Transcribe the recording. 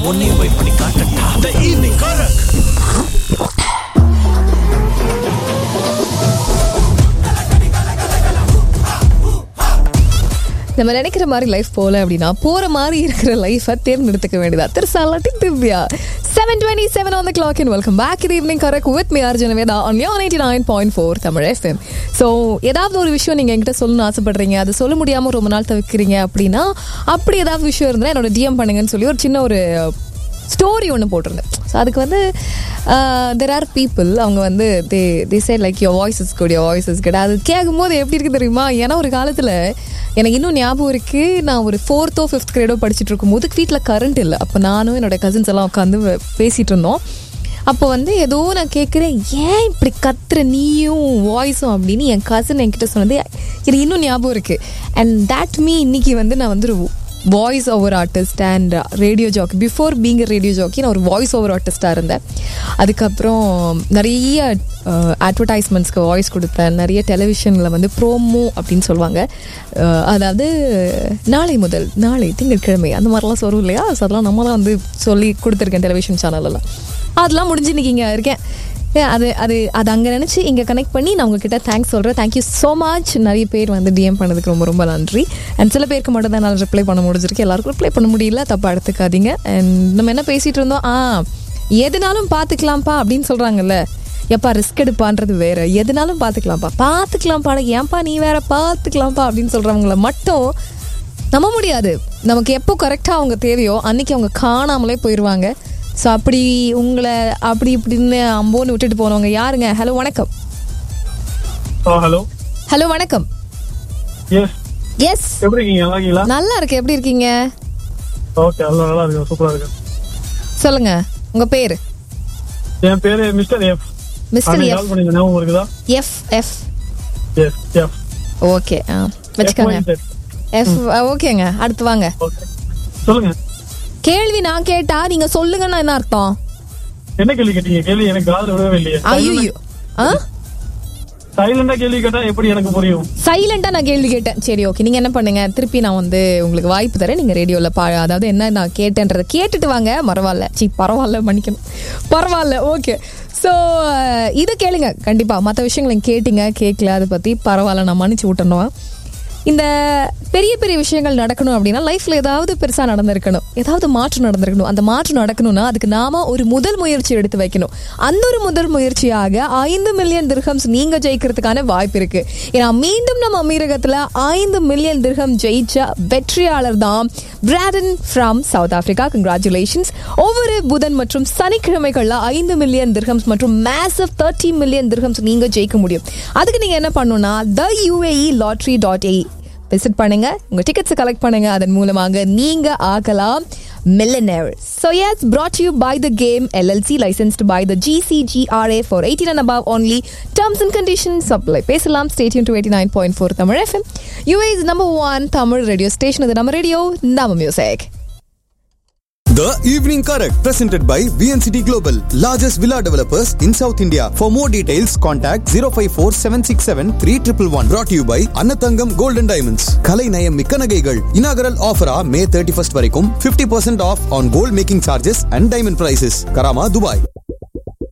உன்னையும் போய் பண்ணி காட்டட்டா த ஈவினிங் கரக் நம்ம நினைக்கிற மாதிரி லைஃப் போகல அப்படின்னா போற மாதிரி இருக்கிற லைஃபை தேர்ந்தெடுத்துக்க வேண்டியதா திருசாலாட்டி Divya seven twenty seven on the clock in welcome back இது evening correct with me Arjun Veda on yo ninety nine point four Tamil FM so ஏதாவது ஒரு விஷயம் நீங்கள் என்கிட்ட சொல்லணும்னு ஆசைப்படுறீங்க அது சொல்ல முடியாமல் ரொம்ப நாள் தவிர்க்கிறீங்க அப்படின்னா அப்படி ஏதாவது விஷயம் இருந்தால் என்னோட டிஎம் பண்ணுங்கன்னு சொல்லி ஒரு சின்ன ஒரு ஸ்டோரி ஒன்று போட்டிருந்தேன் ஸோ அதுக்கு வந்து தெர் ஆர் பீப்புள் அவங்க வந்து they they say like your voice is good your voice is good அது கேட்கும்போது எப்படி இருக்கு தெரியுமா ஏன்னா ஒரு காலத்தில் எனக்கு இன்னும் ஞாபகம் இருக்குது நான் ஒரு ஃபோர்த்தோ ஃபிஃப்த் கிரேடோ படிச்சுட்டு இருக்கும்போது வீட்டில் கரண்ட் இல்லை அப்போ நானும் என்னோட கசின்ஸ் எல்லாம் உட்காந்து பேசிகிட்டு இருந்தோம் அப்போ வந்து ஏதோ நான் கேட்குறேன் ஏன் இப்படி கத்துற நீயும் வாய்ஸும் அப்படின்னு என் கசின் என்கிட்ட சொன்னது எனக்கு இன்னும் ஞாபகம் இருக்குது அண்ட் தட் மீ இன்னைக்கு வந்து நான் வந்து ஒரு voice over artist and radio jockey before being radio jockey நான் ஒரு வாய்ஸ் ஓவர் ஆர்டிஸ்டாக இருந்தேன் அதுக்கப்புறம் நிறைய அட்வர்டைஸ்மெண்ட்ஸ்க்கு வாய்ஸ் கொடுத்தேன் நிறைய டெலிவிஷனில் வந்து ப்ரோமோ அப்படின்னு சொல்லுவாங்க அஹ், அதாவது நாளை முதல் நாளை திங்கட்கிழமை அந்த மாதிரிலாம் சொல்லுவோம் இல்லையா ஸோ அதெல்லாம் நம்ம தான் வந்து சொல்லி கொடுத்துருக்கேன் டெலிவிஷன் சேனலெல்லாம் அதெல்லாம் முடிஞ்சு இன்னைக்கு இங்கே இருக்கேன் ஏன் அது அது அது அங்கே நினச்சி இங்கே கனெக்ட் பண்ணி நான் உங்ககிட்ட தேங்க்ஸ் சொல்கிறேன் தேங்க்யூ ஸோ மச் நிறைய பேர் வந்து டிஎம் பண்ணதுக்கு ரொம்ப ரொம்ப நன்றி அண்ட் சில பேருக்கு மட்டும் தான் என்னால் ரிப்ளை பண்ண முடிஞ்சிருக்கு எல்லாருக்கும் ரிப்ளை பண்ண முடியல தப்பா எடுத்துக்காதீங்க அண்ட் நம்ம என்ன பேசிகிட்டு இருந்தோம் ஆ எதுனாலும் பார்த்துக்கலாம்ப்பா அப்படின்னு சொல்கிறாங்கல்ல எப்பா ரிஸ்க் எடுப்பான்றது வேற எதுனாலும் பார்த்துக்கலாம்ப்பா பார்த்துக்கலாம்ப்பா ஏன்பா நீ வேற பார்த்துக்கலாம்ப்பா அப்படின்னு சொல்கிறவங்கள மட்டும் நம்ப முடியாது நமக்கு எப்போ கரெக்டாக அவங்க தேவையோ அன்னைக்கு அவங்க காணாமலே போயிடுவாங்க ஸோ அப்படி உங்களை அப்படி இப்படின்னு அம்போன்னு விட்டுட்டு போனவங்க யாருங்க ஹலோ வணக்கம் ஹலோ ஹலோ வணக்கம் எஸ் எஸ் எப்படி இருக்கீங்க நல்லா இருக்கீங்களா நல்லா இருக்கு எப்படி இருக்கீங்க ஓகே நல்லா நல்லா இருக்கு சூப்பரா இருக்கு சொல்லுங்க உங்க பேர் என் பேரு mister F mister call F பண்ணீங்க ஞாபகம் இருக்குதா F F S F okay ஆ வச்சுக்கோங்க எஃப் ஓகேங்க அடுத்து வாங்க ஓகே சொல்லுங்க கேள்வி நான் கேட்டா நீங்க சொல்லுங்கன்னா என்ன அர்த்தம் என்ன கேள்வி கேட்டீங்க கேள்வி எனக்கு காதுல விடவே இல்லையே ஐயோ ஆ சைலண்டா கேள்வி கேட்டா எப்படி எனக்கு புரியும் சைலண்டா நான் கேள்வி கேட்டேன் சரி ஓகே நீங்க என்ன பண்ணுங்க திருப்பி நான் வந்து உங்களுக்கு வாய்ப்பு தரேன் நீங்க ரேடியோல பா அதாவது என்ன நான் கேட்டேன்றதை கேட்டுட்டு வாங்க பரவாயில்ல சி பரவாயில்ல மன்னிக்கணும் பரவாயில்ல ஓகே ஸோ இதை கேளுங்க கண்டிப்பா மற்ற விஷயங்களை கேட்டீங்க கேட்கல அதை பத்தி பரவாயில்ல நான் மன்னிச்சு விட்டணும் இந்த பெரிய பெரிய விஷயங்கள் நடக்கணும் அப்படின்னா லைஃப்ல ஏதாவது பெருசா நடந்திருக்கணும் ஏதாவது மாற்றம் நடந்திருக்கணும் அந்த மாற்றம் நடக்கணும்னா அதுக்கு நாம ஒரு முதல் முயற்சி எடுத்து வைக்கணும் அந்த ஒரு முதல் முயற்சியாக ஐந்து மில்லியன் திர்ஹம்ஸ் நீங்க ஜெயிக்கிறதுக்கான வாய்ப்பு இருக்கு ஏன்னா மீண்டும் நம்ம அமீரகத்துல ஐந்து மில்லியன் திர்ஹம் ஜெயிச்ச வெற்றியாளர் தான் Braden from South Africa congratulations ஒவ்வொரு புதன் மற்றும் சனிக்கிழமைகள்ல ஐந்து மில்லியன் திர்ஹம்ஸ் மற்றும் மேசிவ் தேர்ட்டி மில்லியன் திர்ஹம்ஸ் நீங்க ஜெயிக்க முடியும் அதுக்கு நீங்க என்ன பண்ணணும்னா the UAE lottery dot A visit பண்ணுங்க உங்க டிக்கெட்ஸ் கலெக்ட் பண்ணுங்க அதன் மூலமாக நீங்க ஆகலாம் millionaire so yes brought to you by the game llc licensed by the gcgra for 18 and above only terms and conditions apply பேசலாம் stay tuned to 89.4 Tamil fm UA's number one Tamil radio station இது நம்ம radio நம்ம music The Evening Correct, presented by VNCT Global, largest villa developers in South India. For more details, contact 054 767 3111. Brought to you by Annathangam Gold and Diamonds. Kalai Nayam Mikka Nagaigal. Inaugural offer ah May 31st வரைக்கும் 50% off on gold making charges and diamond prices. Karama, Dubai.